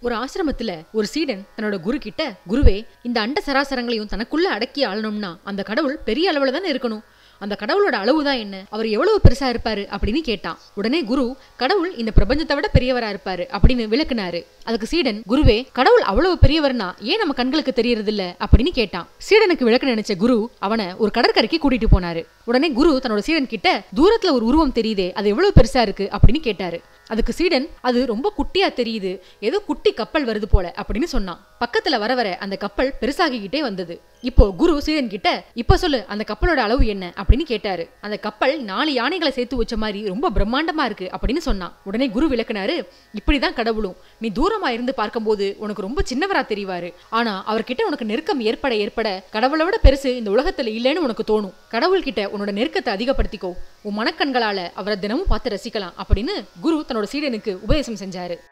ஒரு ஆசிரமத்துல ஒரு சீடன் தன்னோட குரு கிட்ட குருவே இந்த அண்ட சராசரங்களையும் தனக்குள்ள அடக்கி ஆளணும்னா அந்த கடவுள் பெரிய அளவுல தானே இருக்கணும் அந்த கடவுளோட அளவு தான் என்ன அவர் எவ்வளவு பெருசா இருப்பாரு அப்படின்னு கேட்டான் உடனே குரு கடவுள் இந்த பிரபஞ்சத்தை விட பெரியவரா இருப்பாரு அப்படின்னு விளக்குனாரு அதுக்கு சீடன் குருவே கடவுள் அவ்வளவு பெரியவர்னா ஏன் நம்ம கண்களுக்கு தெரியறது இல்ல அப்படின்னு கேட்டான் சீடனுக்கு விளக்க நினைச்ச குரு அவனை ஒரு கடற்கரைக்கு கூட்டிட்டு போனாரு உடனே குரு தன்னோட சீடன் கிட்ட தூரத்துல ஒரு உருவம் தெரியுதே அது எவ்வளவு பெருசா இருக்கு அப்படின்னு கேட்டாரு அதுக்கு சீடன் அது ரொம்ப குட்டியா தெரியுது ஏதோ குட்டி கப்பல் வருது போல அப்படின்னு சொன்னான் பக்கத்துல வர வர அந்த கப்பல் பெருசாகிக்கிட்டே வந்தது இப்போ குரு சீடன் கிட்ட இப்ப சொல்லு அந்த கப்பலோட அளவு என்ன அப்படின்னு கேட்டாரு அந்த கப்பல் நாலு யானைகளை சேர்த்து வச்ச மாதிரி ரொம்ப பிரம்மாண்டமா இருக்கு அப்படின்னு சொன்னான் உடனே குரு விளக்குனாரு இப்படிதான் கடவுளும் நீ தூரமா இருந்து பார்க்கும்போது உனக்கு ரொம்ப சின்னவரா தெரிவாரு ஆனா அவர்கிட்ட உனக்கு நெருக்கம் ஏற்பட ஏற்பட கடவுளை விட பெருசு இந்த உலகத்துல இல்லைன்னு உனக்கு தோணும் கடவுள்கிட்ட உன்னோட நெருக்கத்தை அதிகப்படுத்திக்கோ உன் மனக்கண்களால அவரை தினமும் பார்த்து ரசிக்கலாம் அப்படின்னு குரு தன்னோட சீடனுக்கு உபதேசம் செஞ்சாரு